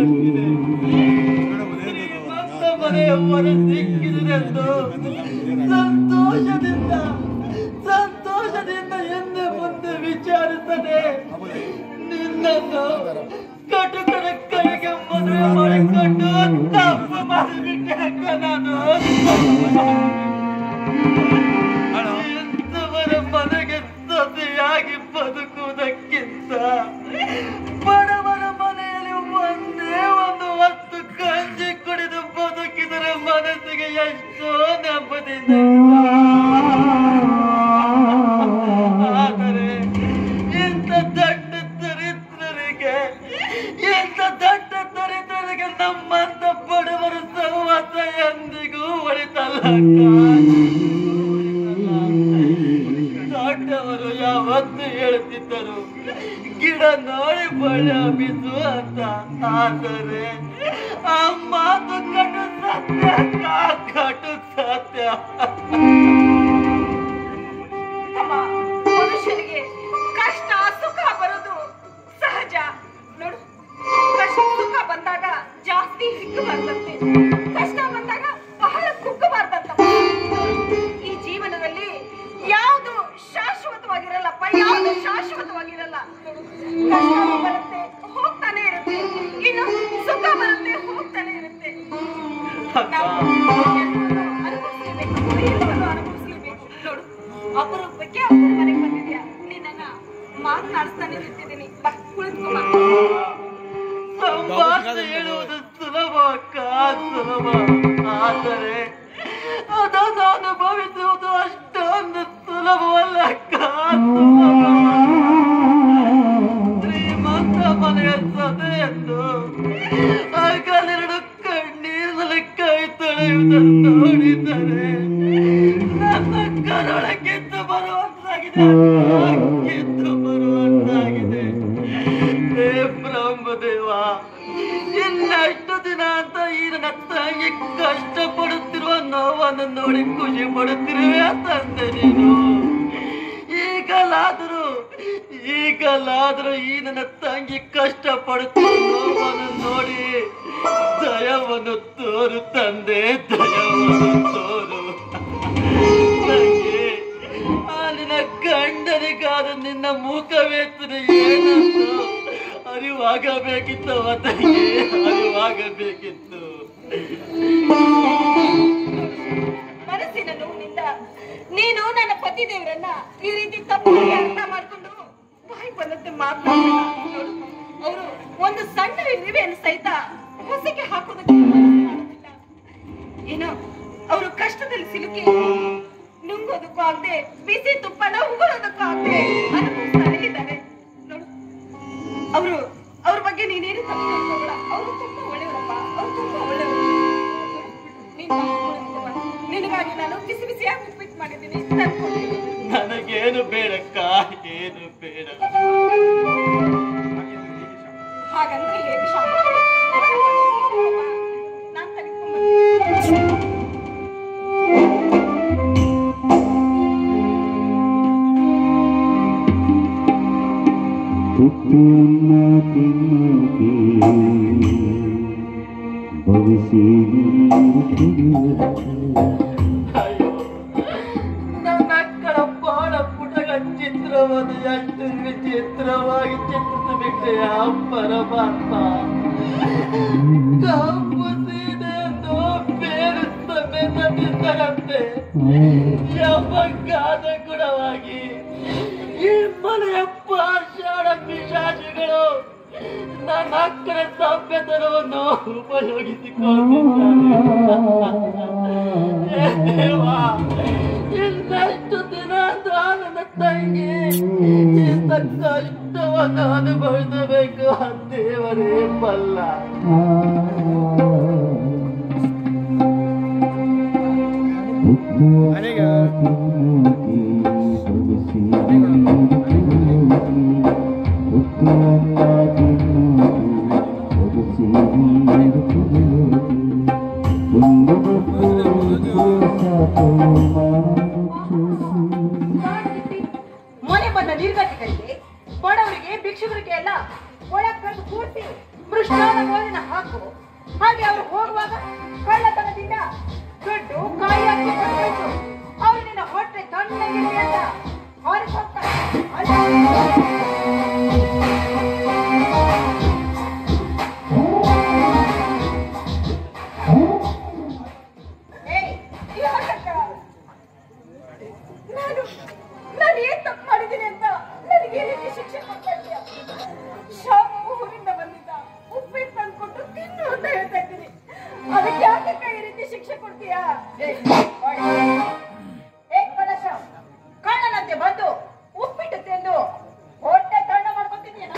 ಬಂದಿದೆ ಶ್ರೀಮಂತ ಮನೆಯವರು ಸಿಕ್ಕಿದರೆಂದು ಸಂತೋಷದಿಂದ ಸಂತೋಷದಿಂದ ಎಂದೆ ಮುಂದೆ ವಿಚಾರಿಸದೆ ನಿನ್ನನ್ನು ಕಟುಕರ ಕೈಗೆ ಮದುವೆ ಮಾಡಿಕೊಂಡು ತಪ್ಪು ಮಾಡಿಬಿಟ್ಟೆ ಅಕ್ಕ ನಾನು ಎಂತವರ ಮನೆಗೆ ಸತಿಯಾಗಿ ಬದುಕುವುದಕ್ಕಿಂತ ಬಡವರ ಮನೆಯಲ್ಲಿ ಒಂದೇ ಒಂದು ಹೊತ್ತು ಕಂಜಿ ಕುಡಿದು ಬದುಕಿದರೆ ಮನಸ್ಸಿಗೆ ಎಷ್ಟೋ ನೆಮ್ಮದಿ ಆದರೆ ಇಂಥ ದೊಡ್ಡ ದರಿದ್ರರಿಗೆ ಇಂಥ ದೊಡ್ಡ ದರಿದ್ರರಿಗೆ ನಮ್ಮಂತ ಬಡವರ ಸಹವಾಸ ಎಂದಿಗೂ ಒಳಿತಲ್ಲ ದೊಡ್ಡವರು ಯಾವತ್ತು ಹೇಳ್ತಿದ್ದರು ಗಿಡ ನೋಡಿ ಬಳ್ಳಿ ಹಬ್ಬಿಸು ಅಂತ ಆದರೆ ಆ ಮಾತು ಕಟು ಸತ್ಯ ಆ ಕಟು ಸತ್ಯ ತಮ್ಮ ಮನುಷ್ಯನಿಗೆ ಕಷ್ಟ ಸುಖ ಬರೋದು ಸಹಜ ನೋಡು ಕಷ್ಟ ಸುಖ ಬಂದಾಗ ಜಾಸ್ತಿ ಹಿಗ್ಗಬಾರ್ದಂತೆ ಕಷ್ಟ ಬಂದಾಗ ಬಹಳ ಕುಗ್ಗಬಾರ್ದಂತ ಈ ಜೀವನದಲ್ಲಿ ಯಾವುದು ಶಾಶ್ವತವಾಗಿರಲ್ಲಪ್ಪ ಯಾವುದು ಶಾಶ್ವತವಾಗಿರಲ್ಲ ಕಷ್ಟ ಬರುತ್ತೆ ಹೋಗ್ತಾನೆ ಇರುತ್ತೆ ಇನ್ನು ಸುಖ ಬರುತ್ತೆ ಹೋಗ್ತಾನೆ ಇರುತ್ತೆ ನಾವು ಎಲ್ಲವನ್ನು ಅನುಭವಿಸ್ಲೇಬೇಕು ಎಲ್ಲವನ್ನು ಅನುಭವಿಸ್ಲೇಬೇಕು ನೋಡು ಅಪರೂಪಕ್ಕೆ ಅಪ್ಪನ ಮನೆಗೆ ಬಂದಿದ್ಯಾ ನಿನ್ನನ್ನ ಮಾತನಾಡಿಸ್ತಾನೆ ನಿಂತಿದ್ದೀನಿ ಬಾ ಕುಳಿತುಕೋ ಬಾ. ಸಂಭಾಷಣೆ ಹೇಳುವುದು ಸುಲಭ ಅಕ್ಕ ಸುಲಭ ಆದರೆ ಅದನ್ನು ಅನುಭವಿಸುವುದು ಅಷ್ಟೊಂದು ಸುಲಭವಲ್ಲ ಅಕ್ಕ ಸುಲಭ. ಶ್ರೀಮಂತ ಮನೆಯ ಸದೆ ಎಂದು ಹಗಲೆರಡು ಕಣ್ಣೀರಿನಲ್ಲಿ ಕೈ ತೊಳೆಯುವುದನ್ನು ನೋಡಿದರೆ ನನ್ನ ಕರುಳ ಕಿತ್ತು ಬರುವಂತಾಗಿದೆ ಕಿತ್ತು ಬರುವಂತಾಗಿದೆ ಹೇ ಬ್ರಹ್ಮದೇವ ಇನ್ನೆಷ್ಟು ದಿನ ಅಂತ ಈ ನನ್ನ ತಂಗಿ ಕಷ್ಟ ಪಡುತ್ತಿರುವ ನೋವನ್ನು ನೋಡಿ ಖುಷಿ ಪಡುತ್ತಿರುವೆ ತಂದೆ ನೀನು ಈಗಲಾದರೂ ಈಗಲಾದರೂ ಈ ನನ್ನ ತಂಗಿ ಕಷ್ಟ ಪಡುತ್ತಿರುವ ನೋವನ್ನು ನೋಡಿ ದಯವನ್ನು ತೋರು ತಂದೆ ದಯವನ್ನು ತೋರು ತಂಗಿ ಆ ನಿನ್ನ ಗಂಡನಿಗಾದ ನಿನ್ನ ಮುಖವೇತನ ಏನಂತ ಅರಿವಾಗಬೇಕಿತ್ತು ತಂಗಿ ಅರಿವಾಗಬೇಕಿತ್ತು ಮನಸ್ಸಿನ ನೋವಿನಿಂದ ನೀನು ನನ್ನ ಪತಿ ದೇವರನ್ನ ಈ ರೀತಿ ತಪ್ಪಾಗಿ ಅರ್ಥ ಮಾಡ್ಕೊಂಡು ಬಾಯಿ ಬಂದಂತೆ ಮಾತನಾಡ್ಬೇಡ ನೋಡು ಅವರು ಒಂದು ಸಣ್ಣ ಇರುವೆಯನ್ನು ಸಹಿತ ಹೊಸಕ್ಕೆ ಹಾಕೋದಕ್ಕೆ ಮನಸ್ಸು ಮಾಡೋದಿಲ್ಲ ಏನೋ ಅವರು ಕಷ್ಟದಲ್ಲಿ ಸಿಲುಕಿ ನುಂಗೋದಕ್ಕೂ ಆಗದೆ ಬಿಸಿ ತುಪ್ಪನ ಉಗುಳೋದಕ್ಕೂ ಆಗದೆ ಅನುಭವಿಸ್ತಾನೆ ಇದ್ದಾರೆ ನೋಡು ಅವರು ಅವ್ರ ಬಗ್ಗೆ ನೀನೇನು ತಪ್ಪು ತಿಳ್ಕೊಬೇಡ ಅವರು ತುಂಬಾ ಒಳ್ಳೆಯವರಪ್ಪ ಅವ್ರು ತುಂಬಾ ಒಳ್ಳೆಯವರು ನೀನ್ ಬಾ, ಕುಳಿತುಕೋ ಬಾ. ನಿನಗಾಗಿ ನಾನು ಬಿಸಿ ಬಿಸಿಯಾಗಿ ಉಪ್ಪಿಟ್ಟು ಮಾಡಿದ್ದೀನಿ ತಂದ್ಕೊಡ್ತೀನಿ ನನಗೇನು ಬೇಡಕ್ಕ ಏನು ಬೇಡ ಹಾಗಂದ್ರೆ ಹೇಗೆ ಶಾಂತ ನಾನು ತೆಗೆದುಕೊಂಡು ಹುಟ್ಟುನ್ನ ತಿನ್ನುತ್ತೀ ಭವಿಷ್ಯ ಅಯ್ಯೋ ನನ್ನ ಮಕ್ಕಳ ಬಾಳ ಪುಟಗ ಚಿತ್ರವನ್ನು ಎಷ್ಟು ವಿಚಿತ್ರವಾಗಿ ಚಿತ್ರಿಸಬಿಟ್ಟೆಯ ಪರಮಾತ್ಮ ಕಪ್ಪು ಸೀದೆಯನ್ನು ಬೇರು ಸಮೇತ ನಿಂತರಂತೆ ಯಮಗಾದ ಗುಣವಾಗಿ ಈ ಮನೆಯ ಪಾಷಾಣ ಪಿಶಾಚಿಗಳು ನನ್ನ ಅಕ್ಕನ ಸಭ್ಯತನವನ್ನು ಉಪಯೋಗಿಸಿಕೊಂಡಿದ್ದಾರೆ ದೇವಾ, ಇನ್ನಷ್ಟು ದಿನ ನನ್ನ ತಂಗಿ ಇಂಥ ಕಷ್ಟವನ್ನು ಅನುಭವಿಸಬೇಕು ಆ ದೇವರೇ ಬಲ್ಲ ಮೊನೆ ಬಂದ ನಿರ್ಗತಿಗಳಿಗೆ ಬಡವರಿಗೆ ಭಿಕ್ಷುಕರಿಗೆ ಎಲ್ಲ ಒಳಗ್ ಕರೆದು ಕೂಡಿಸಿ ಮೃಷ್ಟಾನ ಭೋಜನ ಸಾಕು ಹಾಗೆ ಅವರು ಹೋಗುವಾಗ ಕಳ್ಳತನದಿಂದ ದುಡ್ಡು ಕಾಯಿ ಹಾಕಿ ಕೊಡ್ಬೇಕು ಅವ್ರು ನಿನ್ನ ಹೊಟ್ಟೆ ತಣ್ಣಗಿರ್ಲಿ ಅಂತ ಹೊರಗೆ ಹೋಗ್ತಾರೆ ಏಯ್, ಯಾಕಕ್ಕ? ನಾನು ನಾನು ಏನ್ ತಪ್ಪು ಮಾಡಿದ್ದೀನಿ ಅಂತ ನನಗೆ ಈ ರೀತಿ ಶಿಕ್ಷೆ ಕೊಡ್ತಾ ಇದೀಯ ಶಾಮು ಊರಿಂದ ಬಂದಿದ್ದ ಉಪ್ಪಿಟ್ಟು ತಂದ್ಕೊಟ್ಟು ತಿನ್ನು ಅಂತ ಹೇಳ್ತಾ ಇದ್ದೀನಿ ಅದಕ್ಕೆ ಯಾಕಕ್ಕ ಈ ರೀತಿ ಶಿಕ್ಷೆ ಕೊಡ್ತೀಯಾ ಏ ಕಳಶ ಕಳ್ಳನಂತೆ ಬಂದು ಉಪ್ಪಿಟ್ಟು ತಿಂದು ಹೊಟ್ಟೆ ತಣ್ಣ ಮಾಡ್ಕೊತಿದ್ಯೇನ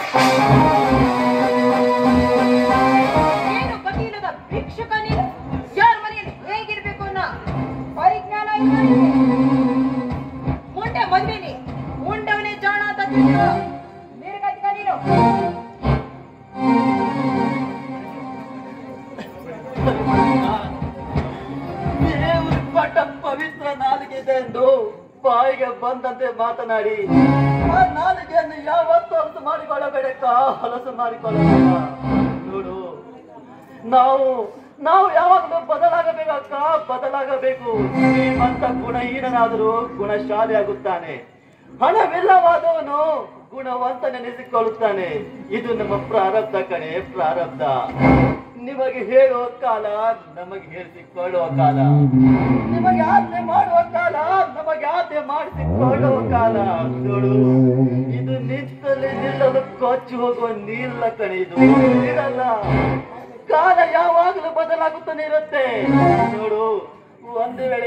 ಏನು ಗತಿಯಿಲ್ಲದ ಭಿಕ್ಷುಕ ನೀನು ಯಾರ ಮನೆಯಲ್ಲಿ ಹೇಗಿರ್ಬೇಕು ಅನ್ನೋ ಪರಿಜ್ಞಾನ ಇಲ್ಲ ನಿನಗೆ. ಮುಂಡೆ ಮದ್ವೆಲಿ ಮುಂಡವನೇ ಜಾಣ ಅಂತ ತಿಳಿದು ನಿರ್ಗತಿಕ ನೀನು ದೇವ್ರ ಪಟ್ಟ ಪವಿತ್ರ ನಾಲಿಗೆ ಇದೆ ಎಂದು ಬಾಯಿಗೆ ಬಂದಂತೆ ಮಾತನಾಡಿ ಆ ನಾಲಿಗೆಯನ್ನು ಯಾವತ್ತೂ ಹೊಲಸು ಮಾಡಿಕೊಳ್ಳಬೇಡಕ್ಕ ಹೊಲಸು ಮಾಡಿಕೊಳ್ಳಬೇಡ ನೋಡು ನಾವು ನಾವು ಯಾವಾಗಲೂ ಬದಲಾಗಬೇಕಕ್ಕ ಬದಲಾಗಬೇಕು ಶ್ರೀಮಂತ ಗುಣಹೀನನಾದರೂ ಗುಣಶಾಲಿ ಆಗುತ್ತಾನೆ ಹಣವಿಲ್ಲವಾದವನು ಗುಣವಂತನೆನಿಸಿಕೊಳ್ಳುತ್ತಾನೆ ಇದು ನಮ್ಮ ಪ್ರಾರಬ್ಧ ಕಣೆ ಪ್ರಾರಬ್ಧ ನಿಮಗೆ ಹೇಳುವ ಕಾಲ ನಮಗೆ ಹೇಳಿಸಿಕೊಳ್ಳುವ ಕಾಲ ನಿಮಗೆ ಆಜ್ಞೆ ಮಾಡುವ ಕಾಲ ನಮಗೆ ಆಜ್ಞೆ ಮಾಡಿಸಿಕೊಳ್ಳುವ ಕಾಲ ನೋಡು ಇದು ನಿಂತಲ್ಲಿ ನಿಲ್ಲಲು ಕೊಚ್ಚಿ ಹೋಗುವ ನೀರಲ್ಲ ಕಣೆ ಇದು ನೀರಲ್ಲ ಕಾಲ ಯಾವಾಗಲೂ ಬದಲಾಗುತ್ತಾನೆ ಇರುತ್ತೆ ನೋಡು ಒಂದು ವೇಳೆ